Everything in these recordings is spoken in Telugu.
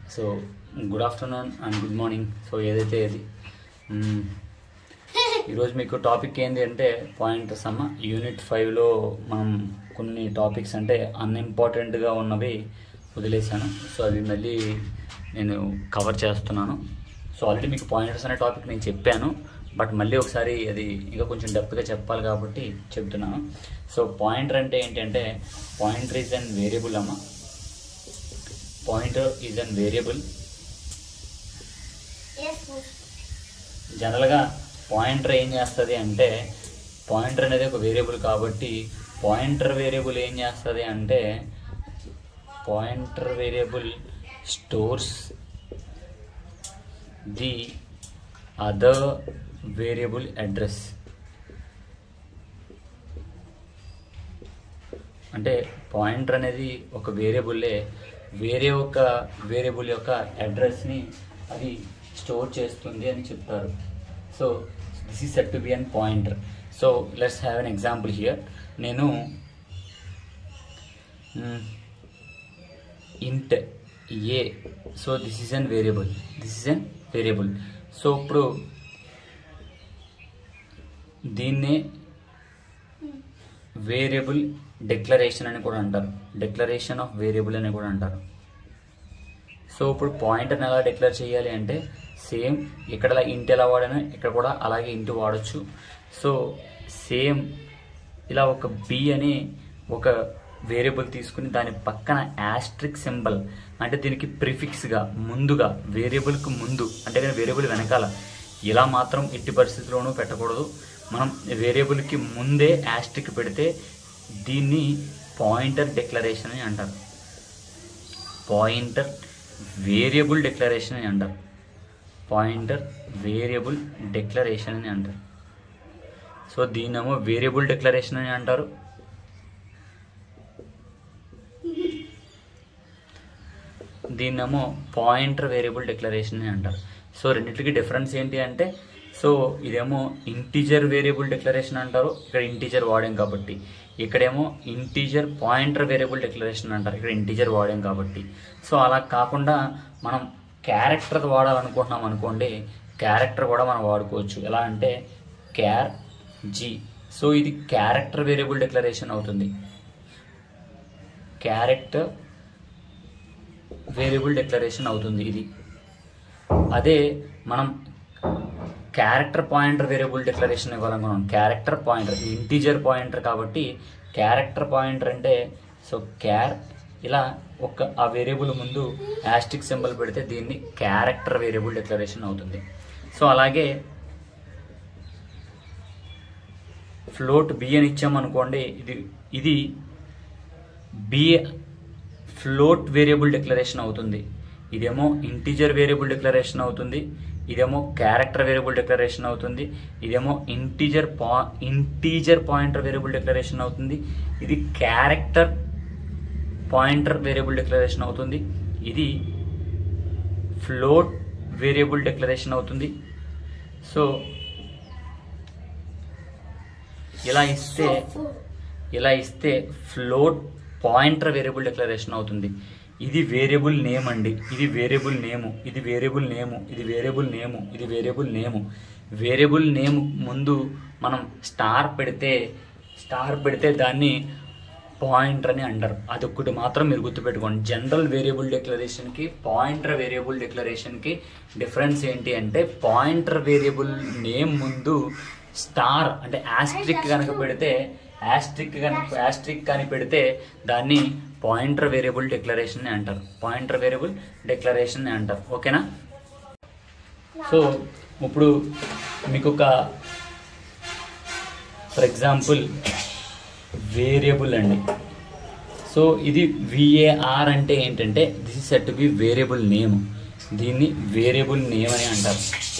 So good afternoon and good morning so ఏదైతే ఇది మ్మ్. ఈరోజు మీకు టాపిక్ ఏంటి అంటే పాయింట్ సమ్మ యూనిట్ ఫైవ్లో మనం కొన్ని టాపిక్స్ అంటే అన్ఇంపార్టెంట్గా ఉన్నవి వదిలేశాను సో అవి మళ్ళీ నేను కవర్ చేస్తున్నాను సో ఆల్రెడీ మీకు పాయింటర్స్ అనే టాపిక్ నేను చెప్పాను బట్ మళ్ళీ ఒకసారి అది ఇంకా కొంచెం డెప్త్గా చెప్పాలి కాబట్టి చెప్తున్నాను సో పాయింటర్ అంటే ఏంటంటే పాయింటర్ ఈజ్ అన్ వేరియబుల్ అమ్మ పాయింటర్ ఈజ్ అన్ వేరియబుల్ జనరల్గా పాయింటర్ ఏం చేస్తుంది అంటే పాయింటర్ అనేది ఒక వేరియబుల్ కాబట్టి పాయింటర్ వేరియబుల్ ఏం చేస్తుంది అంటే pointer variable stores the other variable address అంటే పాయింటర్ అనేది ఒక వేరియబుల్లే వేరే ఒక వేరియబుల్ యొక్క అడ్రస్ని అది స్టోర్ చేస్తుంది అని చెప్తారు so this is set to be an pointer so let's have an example here నేను int a so this is an variable this is an variable so ఇప్పుడు దీన్నే వేరియబుల్ డిక్లరేషన్ అని కూడా అంటారు డిక్లరేషన్ ఆఫ్ వేరియబుల్ అని కూడా అంటారు సో ఇప్పుడు పాయింటర్ని ఎలా డిక్లేర్ చేయాలి అంటే సేమ్ ఇక్కడ ఇంటి ఎలా వాడాను ఇక్కడ కూడా అలాగే ఇంటి వాడచ్చు సో సేమ్ ఇలా ఒక బి అని ఒక వేరియబుల్ తీసుకుని దాని పక్కన యాస్ట్రిక్ సింబల్ అంటే దీనికి ప్రిఫిక్స్గా ముందుగా వేరియబుల్కి ముందు అంటే కానీ వేరియబుల్ వెనకాల ఇలా మాత్రం ఎట్టి పరిస్థితుల్లోనూ పెట్టకూడదు మనం వేరియబుల్కి ముందే యాస్ట్రిక్ పెడితే దీన్ని పాయింటర్ డిక్లరేషన్ అని అంటారు పాయింటర్ వేరియబుల్ డిక్లరేషన్ అని అంటారు పాయింటర్ వేరియబుల్ డిక్లరేషన్ అని అంటారు సో దీన్నేమో వేరియబుల్ డిక్లరేషన్ అని అంటారు దీన్నేమో పాయింటర్ వేరియబుల్ డిక్లరేషన్ అని అంటారు సో రెండింటికి డిఫరెన్స్ ఏంటి అంటే సో ఇదేమో ఇంటీజర్ వేరియబుల్ డిక్లరేషన్ అంటారు ఇక్కడ ఇంటీజర్ వాడాం కాబట్టి ఇక్కడేమో ఇంటీజర్ పాయింటర్ వేరియబుల్ డిక్లరేషన్ అంటారు ఇక్కడ ఇంటీజర్ వాడాం కాబట్టి సో అలా కాకుండా మనం క్యారెక్టర్ వాడాలనుకుంటున్నాం అనుకోండి క్యారెక్టర్ కూడా మనం వాడుకోవచ్చు ఎలా అంటే క్యార్ జీ సో ఇది క్యారెక్టర్ వేరియబుల్ డిక్లరేషన్ అవుతుంది క్యారెక్టర్ వేరియబుల్ డిక్లరేషన్ అవుతుంది ఇది అదే మనం క్యారెక్టర్ పాయింటర్ వేరియబుల్ డిక్లరేషన్ ఇవ్వాలనుకున్నాం క్యారెక్టర్ పాయింటర్ ఇంటీజర్ పాయింటర్ కాబట్టి క్యారెక్టర్ పాయింటర్ అంటే సో క్యార్ ఇలా ఒక ఆ వేరియబుల్ ముందు యాస్టిక్ సింబల్ పెడితే దీన్ని క్యారెక్టర్ వేరియబుల్ డిక్లరేషన్ అవుతుంది సో అలాగే ఫ్లోట్ బి అని ఇచ్చామనుకోండి ఇది ఇది బి ఫ్లోట్ వేరియబుల్ డిక్లరేషన్ అవుతుంది ఇదేమో ఇంటీజర్ వేరియబుల్ డిక్లరేషన్ అవుతుంది ఇదేమో క్యారెక్టర్ వేరియబుల్ డిక్లరేషన్ అవుతుంది ఇదేమో ఇంటీజర్ పా ఇంటీజర్ పాయింటర్ వేరియబుల్ డిక్లరేషన్ అవుతుంది ఇది క్యారెక్టర్ పాయింటర్ వేరియబుల్ డిక్లరేషన్ అవుతుంది ఇది ఫ్లోట్ వేరియబుల్ డిక్లరేషన్ అవుతుంది సో ఇలా ఇస్తే ఇలా ఇస్తే ఫ్లోట్ పాయింటర్ వేరియబుల్ డిక్లరేషన్ అవుతుంది ఇది వేరియబుల్ నేమ్ అండి ఇది వేరియబుల్ నేము ఇది వేరియబుల్ నేము ఇది వేరియబుల్ నేము ఇది వేరియబుల్ నేము వేరియబుల్ నేమ్ ముందు మనం స్టార్ పెడితే స్టార్ పెడితే దాన్ని పాయింటర్ అని అంటారు అదొక్కటి మాత్రం మీరు గుర్తుపెట్టుకోండి జనరల్ వేరియబుల్ డిక్లరేషన్కి పాయింటర్ వేరియబుల్ డిక్లరేషన్కి డిఫరెన్స్ ఏంటి అంటే పాయింటర్ వేరియబుల్ నేమ్ ముందు స్టార్ అంటే యాస్ట్రిక్ కనుక పెడితే యాస్ట్రిక్ కనుక యాస్ట్రిక్ కానీ పెడితే దాన్ని పాయింటర్ వేరియబుల్ డిక్లరేషన్ అని అంటారు పాయింటర్ వేరియబుల్ డిక్లరేషన్ అని అంటారు ఓకేనా సో ఇప్పుడు మీకు ఒక ఫర్ ఎగ్జాంపుల్ వేరియబుల్ అండి సో ఇది విఏఆర్ అంటే ఏంటంటే this is set to be variable name దీన్ని వేరియబుల్ నేమ్ అని అంటారు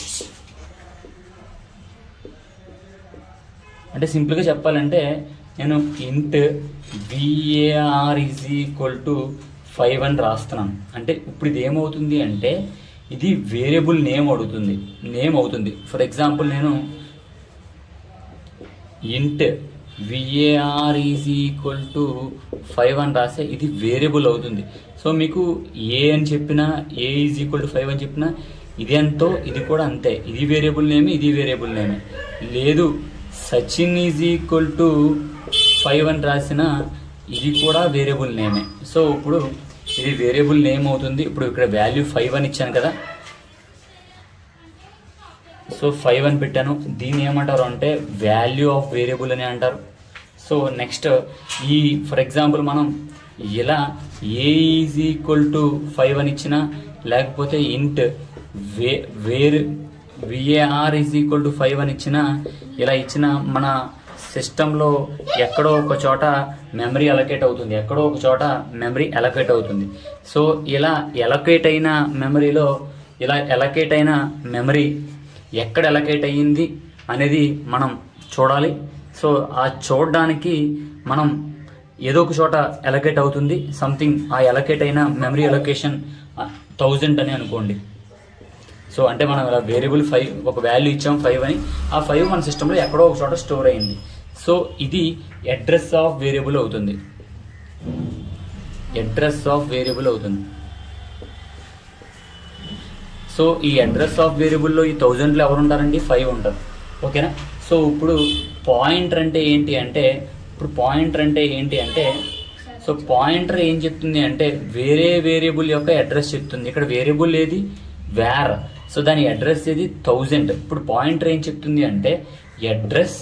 అంటే సింపుల్గా చెప్పాలంటే నేను int VAR is equal to five అని రాస్తున్నాను అంటే ఇప్పుడు ఇది ఏమవుతుంది అంటే ఇది వేరియబుల్ నేమ్ అవుతుంది నేమ్ అవుతుంది ఫర్ ఎగ్జాంపుల్ నేను int VAR is equal to five అని రాస్తే ఇది వేరియబుల్ అవుతుంది సో మీకు ఏ అని చెప్పినా a is equal to five అని చెప్పినా ఇది ఎంతో ఇది కూడా అంతే ఇది వేరియబుల్ నేమే ఇది వేరియబుల్ నేమే లేదు Sachin is equal to five అని రాసిన ఇది కూడా వేరియబుల్ నేమే సో ఇప్పుడు ఇది వేరియబుల్ నేమ్ అవుతుంది ఇప్పుడు ఇక్కడ వాల్యూ ఫైవ్ అని ఇచ్చాను కదా సో ఫైవ్ అని పెట్టాను దీన్ని ఏమంటారు అంటే వాల్యూ ఆఫ్ వేరియబుల్ అని అంటారు సో నెక్స్ట్ ఈ ఫర్ ఎగ్జాంపుల్ మనం ఇలా a is equal to five అని ఇచ్చిన లేకపోతే ఇంట్ వే వేర్ VAR is equal to five అని ఇచ్చిన ఇలా ఇచ్చిన మన సిస్టంలో ఎక్కడో ఒక చోట మెమరీ అలొకేట్ అవుతుంది ఎక్కడో ఒక చోట మెమరీ అలొకేట్ అవుతుంది సో ఇలా ఎలొకేట్ అయిన మెమరీలో ఇలా ఎలకేట్ అయిన మెమరీ ఎక్కడ ఎలకేట్ అయ్యింది అనేది మనం చూడాలి సో ఆ చూడడానికి మనం ఏదో ఒక చోట ఎలకేట్ అవుతుంది సంథింగ్ ఆ ఎలకేట్ అయిన మెమరీ ఎలొకేషన్ థౌజండ్ అని అనుకోండి సో అంటే మనం ఇలా వేరియబుల్ ఫైవ్ ఒక వాల్యూ ఇచ్చాం ఫైవ్ అని ఆ ఫైవ్ మన సిస్టంలో ఎక్కడో ఒక చోట స్టోర్ అయింది సో ఇది అడ్రస్ ఆఫ్ వేరియబుల్ అవుతుంది అడ్రస్ ఆఫ్ వేరియబుల్ అవుతుంది సో ఈ అడ్రస్ ఆఫ్ వేరియబుల్లో ఈ థౌజండ్లో ఎవరు ఉంటారండి ఫైవ్ ఉంటారు ఓకేనా సో ఇప్పుడు పాయింటర్ అంటే ఏంటి అంటే ఇప్పుడు పాయింటర్ అంటే ఏంటి అంటే సో పాయింటర్ ఏం చెప్తుంది అంటే వేరే వేరియబుల్ యొక్క అడ్రస్ చెప్తుంది ఇక్కడ వేరియబుల్ ఏది వేర్ సో దాని అడ్రస్ ఏది థౌజండ్ ఇప్పుడు పాయింటర్ ఏం చెప్తుంది అంటే అడ్రస్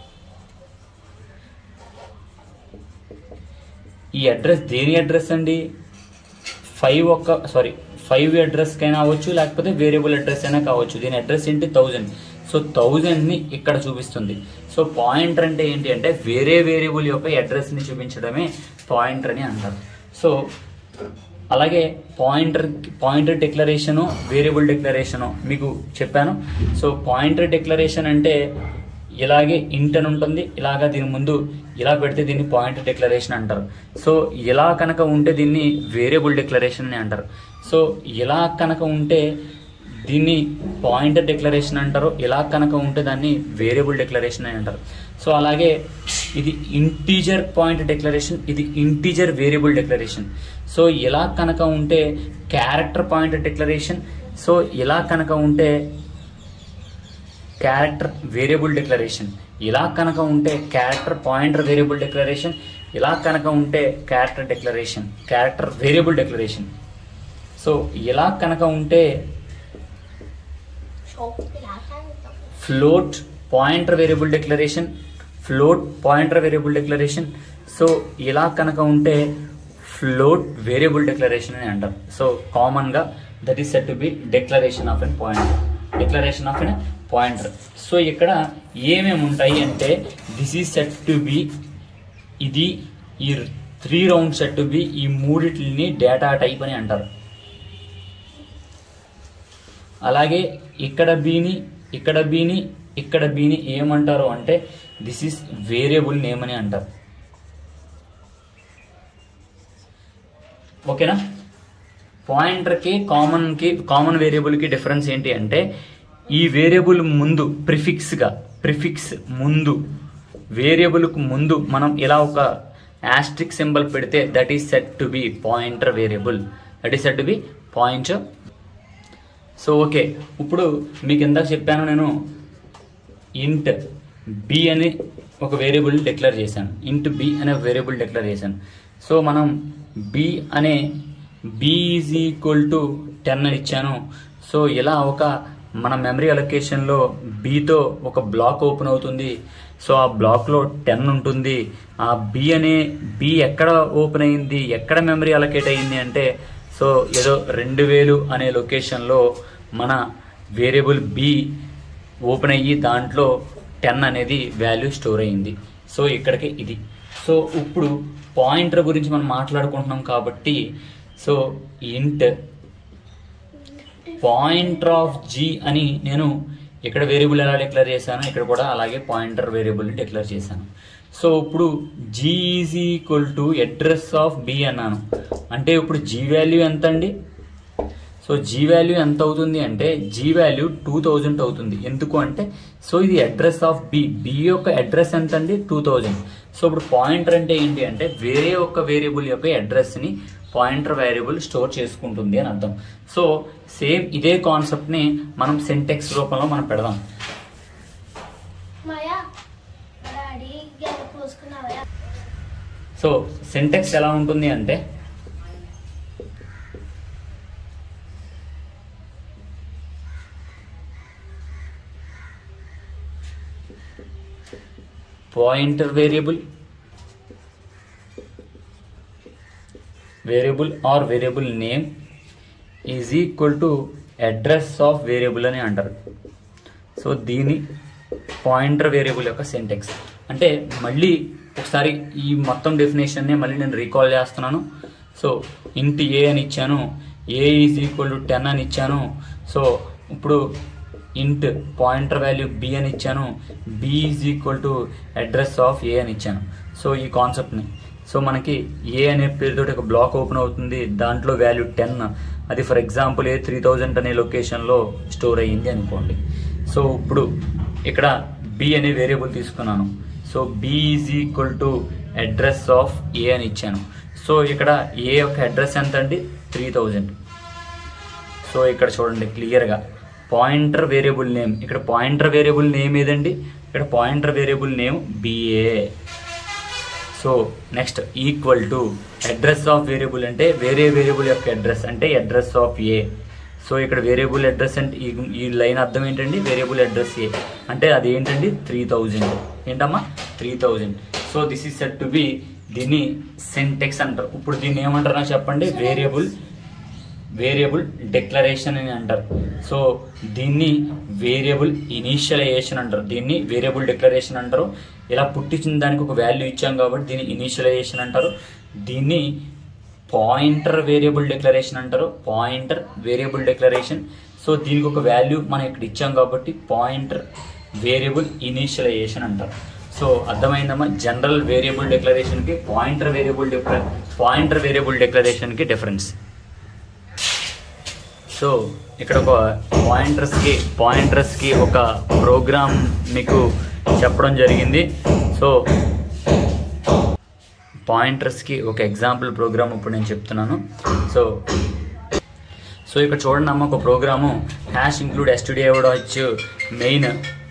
ఈ అడ్రస్ దేని అడ్రస్ అండి ఫైవ్ ఒక్క సారీ ఫైవ్ అడ్రస్ కైనా అవ్వచ్చు లేకపోతే వేరియబుల్ అడ్రస్ అయినా కావచ్చు దీని అడ్రస్ ఏంటి థౌజండ్ సో థౌజండ్ ని ఇక్కడ చూపిస్తుంది సో పాయింటర్ అంటే ఏంటి అంటే వేరే వేరియబుల్ యొక్క అడ్రస్ ని చూపించడమే పాయింటర్ అని అంటారు సో అలాగే pointer pointer declaration variable declaration మీకు చెప్పాను సో పాయింటర్ డిక్లరేషన్ అంటే ఇలాగే ఇంట్ అని ఉంటుంది ఇలాగా దీని ముందు ఇలా పెడితే దీన్ని పాయింటర్ డిక్లరేషన్ అంటారు సో ఇలా కనుక ఉంటే దీన్ని వేరియబుల్ డిక్లరేషన్ అని అంటారు సో ఇలా కనుక ఉంటే దీన్ని పాయింటర్ డిక్లరేషన్ అంటారు ఇలా కనుక ఉంటే దాన్ని వేరియబుల్ డిక్లరేషన్ అని అంటారు సో అలాగే ఇది ఇంటీజర్ పాయింట్ డిక్లరేషన్ ఇది ఇంటీజర్ వేరియబుల్ డిక్లరేషన్ సో ఇలా కనుక ఉంటే క్యారెక్టర్ పాయింట్ డిక్లరేషన్ సో ఇలా కనుక ఉంటే క్యారెక్టర్ వేరియబుల్ డిక్లరేషన్ ఇలా కనుక ఉంటే క్యారెక్టర్ పాయింటర్ వేరియబుల్ డిక్లరేషన్ ఇలా కనుక ఉంటే character declaration character variable declaration so ఇలా కనుక ఉంటే float pointer variable declaration float pointer variable declaration so ఇలా కనుక ఉంటే ఫ్లోట్ వేరియబుల్ డిక్లరేషన్ అని అంటారు సో కామన్ గా that is set to be declaration of an pointer declaration of an pointer so ఇక్కడ ఏమేమి ఉంటాయి అంటే this is set to be ఇది ఈ three round set to be ఈ మూడిటిని డేటా టైప్ అని అంటారు అలాగే ఇక్కడ బీని ఇక్కడ బీని ఇక్కడ బీని ఏమంటారు అంటే దిస్ ఈస్ వేరియబుల్ నేమ్ అని అంటారు ఓకేనా పాయింటర్కి కామన్కి కామన్ వేరియబుల్కి డిఫరెన్స్ ఏంటి అంటే ఈ వేరియబుల్ ముందు ప్రిఫిక్స్గా ప్రిఫిక్స్ ముందు వేరియబుల్కు ముందు మనం ఇలా ఒక యాస్ట్రిక్ సింబల్ పెడితే that is set to be pointer variable that is set to be point so okay ఇప్పుడు మీకు ఇందాక చెప్పాను నేను ఇంట్ బి అని ఒక వేరియబుల్ డిక్లేర్ చేశాను ఇంట్ బి అనే వేరియబుల్ డిక్లేర్ చేశాను సో మనం బి అనే b is equal to ten అని ఇచ్చాను సో ఇలా ఒక మన మెమరీ అలొకేషన్లో బీతో ఒక బ్లాక్ ఓపెన్ అవుతుంది సో ఆ బ్లాక్లో టెన్ ఉంటుంది ఆ బి అనే బి ఎక్కడ ఓపెన్ అయింది ఎక్కడ మెమరీ అలొకేట్ అయింది అంటే సో ఏదో రెండు వేలు అనే లొకేషన్లో మన వేరియబుల్ బి ఓపెన్ అయ్యి దాంట్లో టెన్ అనేది వాల్యూ స్టోర్ అయ్యింది సో ఇక్కడికి ఇది సో ఇప్పుడు పాయింటర్ గురించి మనం మాట్లాడుకుంటున్నాం కాబట్టి సో ఇంట్ పాయింటర్ ఆఫ్ జీ అని నేను ఇక్కడ వేరియబుల్ ఎలా డిక్లేర్ చేశాను ఇక్కడ కూడా అలాగే పాయింటర్ వేరియబుల్ డిక్లేర్ చేశాను సో ఇప్పుడు g is equal to address of b అన్నాను అంటే ఇప్పుడు జీ వాల్యూ ఎంత అండి సో సో జీ వాల్యూ ఎంత అవుతుంది అంటే జీ వాల్యూ టూ థౌజండ్ అవుతుంది ఎందుకు అంటే సో ఇది అడ్రస్ ఆఫ్ బి బి యొక్క అడ్రస్ ఎంత అండి టూ థౌజండ్ సో ఇప్పుడు పాయింటర్ అంటే ఏంటి అంటే వేరే ఒక వేరియబుల్ యొక్క అడ్రస్ని పాయింటర్ వేరియబుల్ స్టోర్ చేసుకుంటుంది అని అర్థం సో సేమ్ ఇదే కాన్సెప్ట్ని మనం సెంటెక్స్ రూపంలో మనం పెడదాం మాయా డాడీ గెల పోసుకున్నావా సో సింటెక్స్ ఎలా ఉంటుంది అంటే pointer variable variable or variable name is equal to address of variable అని అంటారు సో దీని పాయింటర్ వేరియబుల్ యొక్క సింటెక్స్ అంటే మళ్ళీ ఒకసారి ఈ మొత్తం డెఫినేషన్ని మళ్ళీ నేను రీకాల్ చేస్తున్నాను సో ఇంటి ఏ అని ఇచ్చాను a is equal to ten అని ఇచ్చాను సో ఇప్పుడు ఇంట్ పాయింటర్ వాల్యూ బి అని ఇచ్చాను b is equal to address of a అని ఇచ్చాను సో ఈ కాన్సెప్ట్ని సో మనకి ఏ అనే పేరుతో ఒక బ్లాక్ ఓపెన్ అవుతుంది దాంట్లో వాల్యూ టెన్ అది for example a three thousand అనే లొకేషన్లో స్టోర్ అయ్యింది అనుకోండి సో ఇప్పుడు ఇక్కడ బి అనే వేరియబుల్ తీసుకున్నాను so b is equal to address of a అని ఇచ్చాను సో ఇక్కడ ఏ యొక్క అడ్రస్ ఎంత అండి త్రీ థౌజండ్ సో ఇక్కడ చూడండి క్లియర్గా పాయింటర్ వేరియబుల్ నేమ్ ఇక్కడ పాయింటర్ వేరియబుల్ నేమ్ ఏదండి ఇక్కడ పాయింటర్ వేరియబుల్ నేమ్ బిఏ so next equal to address of variable అంటే వేరే వేరియబుల్ యొక్క అడ్రస్ అంటే అడ్రస్ ఆఫ్ ఏ సో ఇక్కడ వేరియబుల్ అడ్రస్ అంటే ఈ ఈ లైన్ అర్థం ఏంటండి వేరియబుల్ అడ్రస్ ఏ అంటే అది ఏంటండి త్రీ థౌజండ్ ఏంటమ్మా three thousand so this is set to be దీన్ని సెంటెక్స్ అంటారు ఇప్పుడు దీన్ని ఏమంటారు నాకు చెప్పండి వేరియబుల్ వేరియబుల్ డిక్లరేషన్ అని అంటారు సో దీన్ని వేరియబుల్ ఇనీషియలైజేషన్ అంటారు దీన్ని వేరియబుల్ డిక్లరేషన్ అంటారు ఇలా పుట్టించిన దానికి ఒక వాల్యూ ఇచ్చాం కాబట్టి దీన్ని ఇనీషియలైజేషన్ అంటారు దీన్ని పాయింటర్ వేరియబుల్ డిక్లరేషన్ అంటారు పాయింటర్ వేరియబుల్ డిక్లరేషన్ సో దీనికి ఒక వాల్యూ మనం ఇక్కడ ఇచ్చాం కాబట్టి పాయింటర్ వేరియబుల్ ఇనీషియలైజేషన్ అంటారు సో అర్థమైందమ్మా జనరల్ వేరియబుల్ డిక్లరేషన్కి పాయింటర్ వేరియబుల్ పాయింటర్ వేరియబుల్ డిక్లరేషన్కి డిఫరెన్స్ సో ఇక్కడ ఒక పాయింటర్స్కి పాయింటర్స్కి ఒక ప్రోగ్రామ్ మీకు చెప్పడం జరిగింది సో పాయింటర్స్కి ఒక ఎగ్జాంపుల్ ప్రోగ్రామ్ ఇప్పుడు నేను చెప్తున్నాను సో సో ఇక్కడ చూడండి అమ్మ ఒక ప్రోగ్రాము హ్యాష్ ఇంక్లూడ్ ఎస్టీడీ వచ్చు మెయిన్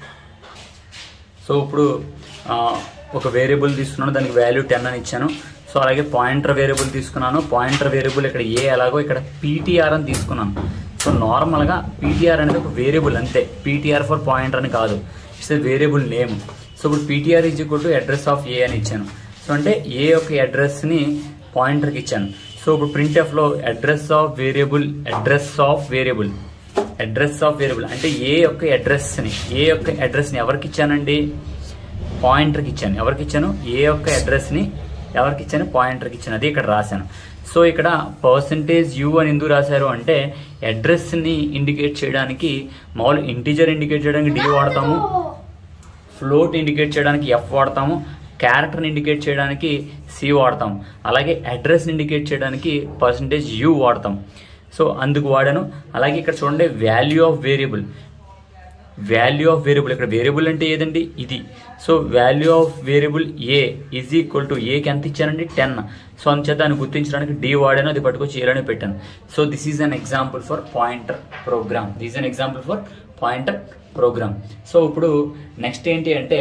సో ఇప్పుడు ఆ, ఒక వేరియబుల్ తీసుకున్నాను దానికి వాల్యూ టెన్ అని ఇచ్చాను సో అలాగే పాయింటర్ వేరియబుల్ తీసుకున్నాను పాయింటర్ వేరియబుల్ ఇక్కడ ఏ ఎలాగో ఇక్కడ పీటీఆర్ అని తీసుకున్నాను సో నార్మల్గా పీటీఆర్ అనేది ఒక వేరియబుల్ అంతే పీటీఆర్ ఫర్ పాయింటర్ అని కాదు ఇట్స్ వేరియబుల్ నేమ్ సో ఇప్పుడు PTR is equal to address of a అని ఇచ్చాను సో అంటే ఏ యొక్క అడ్రస్ని పాయింటర్కి ఇచ్చాను సో ఇప్పుడు ప్రింట్ లో address of variable address of variable address of variable అంటే ఏ యొక్క అడ్రస్ని ఏ యొక్క అడ్రస్ని ఎవరికి ఇచ్చానండి పాయింటర్కి ఇచ్చాను ఎవరికి ఇచ్చాను ఏ యొక్క అడ్రస్ని ఎవరికి ఇచ్చాను పాయింటర్కి ఇచ్చాను అది ఇక్కడ రాశాను సో ఇక్కడ పర్సంటేజ్ యూ అని ఎందుకు రాశారు అంటే అడ్రస్ని ఇండికేట్ చేయడానికి మామూలు ఇంటీజర్ ఇండికేట్ చేయడానికి డి వాడతాము ఫ్లోట్ ఇండికేట్ చేయడానికి ఎఫ్ వాడతాము క్యారెక్టర్ని ఇండికేట్ చేయడానికి సి వాడతాం అలాగే అడ్రస్ ఇండికేట్ చేయడానికి పర్సంటేజ్ యూ వాడతాం సో అందుకు వాడాను అలాగే ఇక్కడ చూడండి value of variable value of variable ఇక్కడ వేరియబుల్ అంటే ఏదండి ఇది so value of variable a is equal to ఏకి ఎంత ఇచ్చానండి టెన్ సో అందుచేత దాన్ని గుర్తించడానికి డి వాడాను అది పట్టుకొచ్చి ఏలోనే పెట్టాను so this is an example for pointer program this an example for pointer program so ఇప్పుడు నెక్స్ట్ ఏంటి అంటే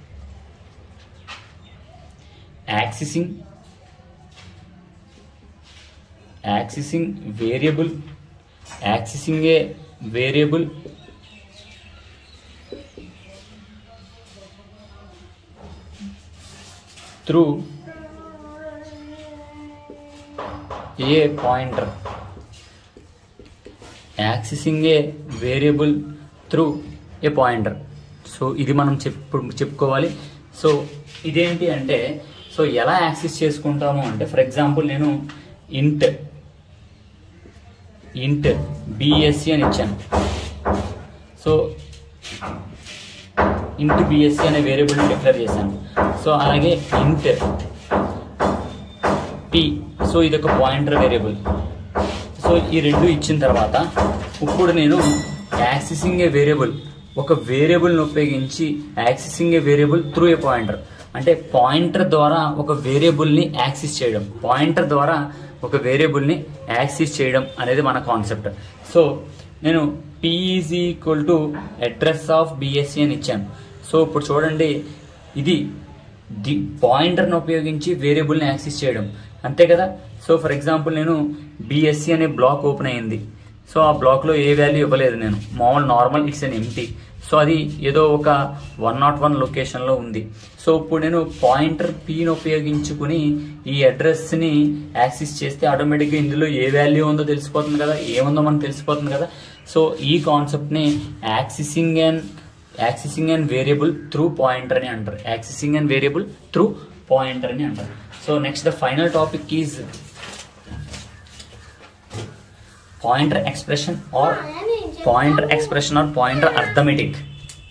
accessing accessing variable accessing a variable through a pointer accessing a variable through a pointer so ఇది మనం చెప్పు చెప్పుకోవాలి సో ఇదేంటి అంటే సో ఎలా యాక్సెస్ చేసుకుంటాము అంటే ఫర్ ఎగ్జాంపుల్ నేను ఇంట్ ఇంట్ బిఎస్సి అని ఇచ్చాను సో ఇంట్ బిఎస్సి అనే వేరియబుల్ని డిక్లేర్ చేశాను సో అలాగే ఇంట్ పి సో ఇది ఒక పాయింటర్ వేరియబుల్ సో సో ఈ రెండు ఇచ్చిన తర్వాత ఇప్పుడు నేను యాక్సెసింగ్ ఏ వేరియబుల్ ఒక వేరియబుల్ని ఉపయోగించి accessing a variable through a pointer అంటే పాయింటర్ ద్వారా ఒక వేరియబుల్ని యాక్సెస్ చేయడం పాయింటర్ ద్వారా ఒక వేరియబుల్ని యాక్సెస్ చేయడం అనేది మన కాన్సెప్ట్ సో నేను p is equal to address of BSC అని ఇచ్చాను సో ఇప్పుడు చూడండి ఇది ది పాయింటర్ని ఉపయోగించి వేరియబుల్ని యాక్సెస్ చేయడం అంతే కదా సో ఫర్ ఎగ్జాంపుల్ నేను బిఎస్సి అనే బ్లాక్ ఓపెన్ అయింది సో ఆ బ్లాక్లో ఏ వాల్యూ ఇవ్వలేదు నేను మామూలు normal it's an empty so అది ఏదో ఒక వన్ నాట్ వన్ లొకేషన్లో ఉంది సో ఇప్పుడు నేను పాయింటర్ పీని ఉపయోగించుకుని ఈ అడ్రస్ని యాక్సెస్ చేస్తే ఆటోమేటిక్గా ఇందులో ఏ వాల్యూ ఉందో తెలిసిపోతుంది కదా ఏముందో మనకు తెలిసిపోతుంది కదా సో ఈ కాన్సెప్ట్ని accessing and accessing and variable through pointer అని అంటారు accessing and variable through pointer అని అంటారు so next the final topic is pointer expression or pointer expression or pointer arithmetic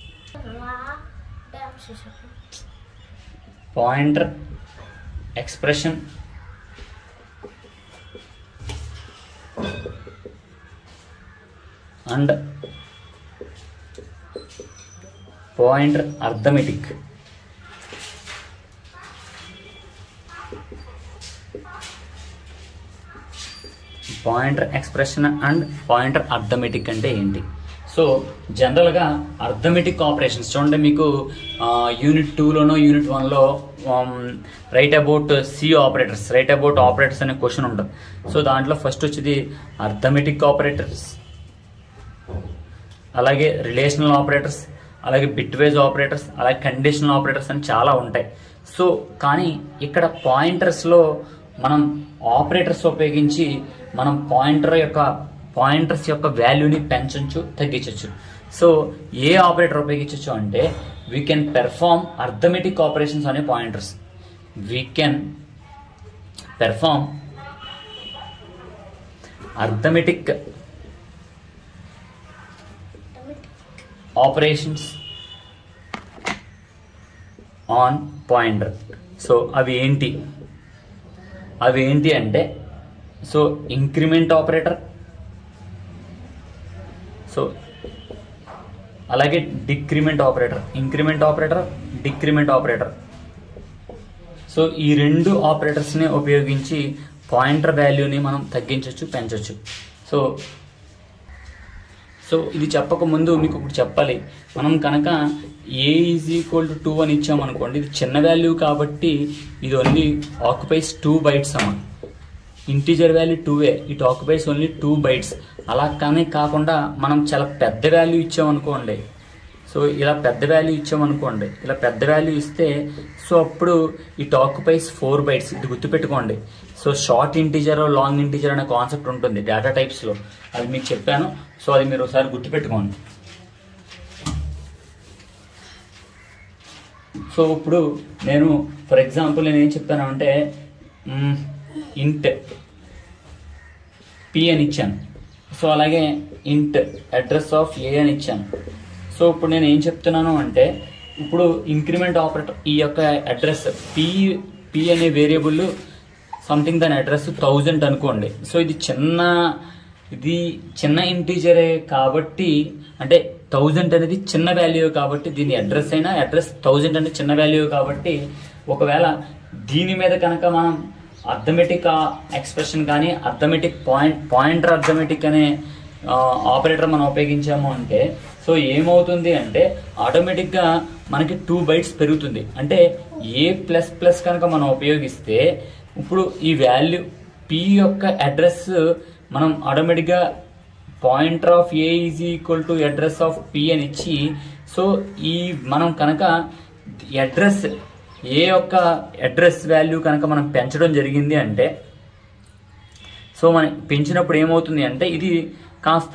pointer expression and pointer arithmetic pointer expression and pointer arithmetic అంటే ఏంటి సో జనరల్గా అర్థమెటిక్ ఆపరేషన్స్ చూడండి మీకు యూనిట్ టూలోనో యూనిట్ వన్లో write about C operators write about operators అనే క్వశ్చన్ ఉంటుంది సో దాంట్లో ఫస్ట్ వచ్చేది అర్థమెటిక్ ఆపరేటర్స్ అలాగే రిలేషనల్ ఆపరేటర్స్ అలాగే బిట్ వైజ్ ఆపరేటర్స్ అలాగే కండిషనల్ ఆపరేటర్స్ అని చాలా ఉంటాయి సో కానీ ఇక్కడ పాయింటర్స్లో మనం ఆపరేటర్స్ ఉపయోగించి మనం పాయింటర్ యొక్క పాయింటర్స్ యొక్క వాల్యూని పెంచవచ్చు తగ్గించవచ్చు సో ఏ ఆపరేటర్ ఉపయోగించవచ్చు అంటే we can perform arithmetic operations అనే pointers we can perform arithmetic operations on pointer so అవి ఏంటి అవి ఏంటి అంటే సో ఇంక్రిమెంట్ ఆపరేటర్ సో అలాగే decrement operator increment operator decrement operator so ఈ రెండు ఆపరేటర్స్ని ఉపయోగించి పాయింటర్ వాల్యూని మనం తగ్గించవచ్చు పెంచవచ్చు సో సో ఇది చెప్పక ముందు మీకు ఒకటి చెప్పాలి మనం కనుక a is equal to two అని ఇచ్చామనుకోండి ఇది చిన్న వాల్యూ కాబట్టి ఇది ఓన్లీ ఆక్యుపైస్ టూ బైట్స్ అమ్మ ఇంటీజర్ వాల్యూ టూవే it occupies only two bytes అలా కానీ కాకుండా మనం చాలా పెద్ద వాల్యూ ఇచ్చామనుకోండి సో ఇలా పెద్ద వాల్యూ ఇచ్చామనుకోండి ఇలా పెద్ద వాల్యూ ఇస్తే సో అప్పుడు ఇట్ ఆక్యుపైస్ ఫోర్ బైట్స్ ఇది గుర్తుపెట్టుకోండి so short integer long integer అనే కాన్సెప్ట్ ఉంటుంది డేటా టైప్స్లో అది మీకు చెప్పాను సో అది మీరు ఒకసారి గుర్తుపెట్టుకోండి సో ఇప్పుడు నేను ఫర్ ఎగ్జాంపుల్ నేను ఏం చెప్తాను అంటే ఇంట్ పి అని ఇచ్చాను సో అలాగే ఇంట్ అడ్రస్ ఆఫ్ ఏ అని ఇచ్చాను సో ఇప్పుడు నేను ఏం చెప్తున్నాను అంటే ఇప్పుడు ఇంక్రిమెంట్ ఆపరేటర్ ఈ యొక్క అడ్రస్ పి పి అనే వేరియబుల్ సంథింగ్ దాని అడ్రస్ థౌజండ్ అనుకోండి సో ఇది చిన్న ఇది చిన్న ఇంటీజరే కాబట్టి అంటే థౌజండ్ అనేది చిన్న వాల్యూ కాబట్టి దీని అడ్రస్ అయినా అడ్రస్ థౌజండ్ అనేది చిన్న వాల్యూ కాబట్టి ఒకవేళ దీని మీద కనుక మనం అర్థమెటిక్ ఎక్స్ప్రెషన్ కానీ అర్థమెటిక్ పాయింట్ పాయింటర్ అర్థమెటిక్ అనే ఆపరేటర్ మనం ఉపయోగించాము అంటే సో ఏమవుతుంది అంటే ఆటోమేటిక్గా మనకి టూ బైట్స్ పెరుగుతుంది అంటే ఏ ప్లస్ ప్లస్ కనుక మనం ఉపయోగిస్తే ఇప్పుడు ఈ వాల్యూ పి యొక్క అడ్రస్ మనం ఆటోమేటిక్గా pointer of a is equal to address of p అని ఇచ్చి సో ఈ మనం కనుక అడ్రస్ ఏ యొక్క అడ్రస్ వాల్యూ కనుక మనం పెంచడం జరిగింది అంటే సో మనం పెంచినప్పుడు ఏమవుతుంది అంటే ఇది కాస్త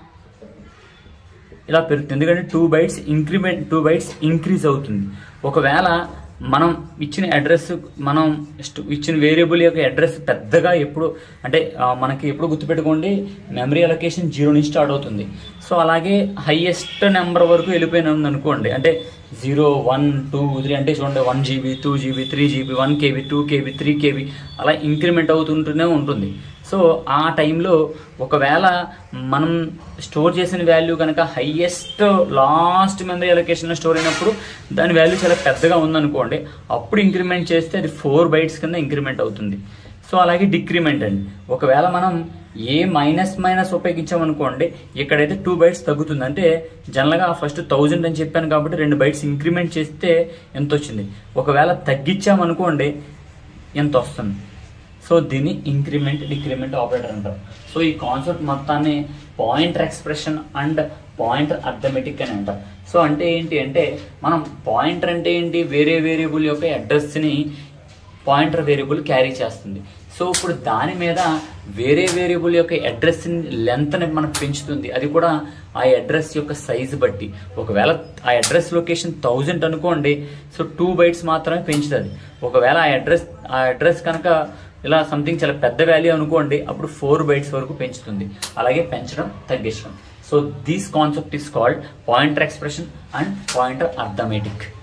ఇలా పెరుగుతుంది ఎందుకంటే two bytes increment two bytes increase అవుతుంది ఒకవేళ మనం ఇచ్చిన అడ్రస్ మనం స్ట్- ఇచ్చిన వేరియబుల్ యొక్క అడ్రస్ పెద్దగా ఎప్పుడు అంటే ఆ, మనకి ఎప్పుడు గుర్తుపెట్టుకోండి మెమరీ అలొకేషన్ జీరో నుంచి స్టార్ట్ అవుతుంది సో అలాగే హైయెస్ట్ నెంబర్ వరకు వెళ్ళిపోయినాం అనుకోండి అంటే జీరో వన్ టూ త్రీ అంటే చూడండి one GB two GB three GB one KB two KB three KB అలా ఇంక్రిమెంట్ అవుతుంటూనే ఉంటుంది సో ఆ టైంలో ఒకవేళ మనం స్టోర్ చేసిన వాల్యూ కనుక హైయెస్ట్ లాస్ట్ మెమరీ అలొకేషన్లో స్టోర్ అయినప్పుడు దాని వాల్యూ చాలా పెద్దగా ఉందనుకోండి అప్పుడు ఇంక్రిమెంట్ చేస్తే అది ఫోర్ బైట్స్ కింద ఇంక్రిమెంట్ అవుతుంది సో అలాగే డిక్రిమెంట్ అండి ఒకవేళ మనం ఏ మైనస్ మైనస్ ఉపయోగించామనుకోండి ఇక్కడైతే టూ బైట్స్ తగ్గుతుంది అంటే జనరల్గా ఫస్ట్ థౌజండ్ అని చెప్పాను కాబట్టి రెండు బైట్స్ ఇంక్రిమెంట్ చేస్తే ఎంత వచ్చింది ఒకవేళ తగ్గించామనుకోండి ఎంత వస్తుంది సో దీన్ని ఇంక్రిమెంట్ డిక్రిమెంట్ ఆపరేటర్ అంటారు సో ఈ కాన్సెప్ట్ మొత్తాన్ని pointer expression and pointer arithmetic అని అంటారు సో అంటే ఏంటి అంటే మనం పాయింటర్ అంటే ఏంటి వేరే వేరియబుల్ యొక్క అడ్రస్ని పాయింటర్ వేరియబుల్ క్యారీ చేస్తుంది సో ఇప్పుడు దాని మీద వేరే వేరియబుల్ యొక్క అడ్రస్ లెంత్ని మనకు పెంచుతుంది అది కూడా ఆ అడ్రస్ యొక్క సైజు బట్టి ఒకవేళ ఆ అడ్రస్ లొకేషన్ థౌజండ్ అనుకోండి సో టూ బైట్స్ మాత్రమే పెంచుతుంది ఒకవేళ ఆ అడ్రస్ ఆ అడ్రస్ కనుక ఇలా సంథింగ్ చాలా పెద్ద వాల్యూ అనుకోండి అప్పుడు ఫోర్ బైట్స్ వరకు పెంచుతుంది అలాగే పెంచడం తగ్గించడం so this concept is called pointer expression and pointer arithmetic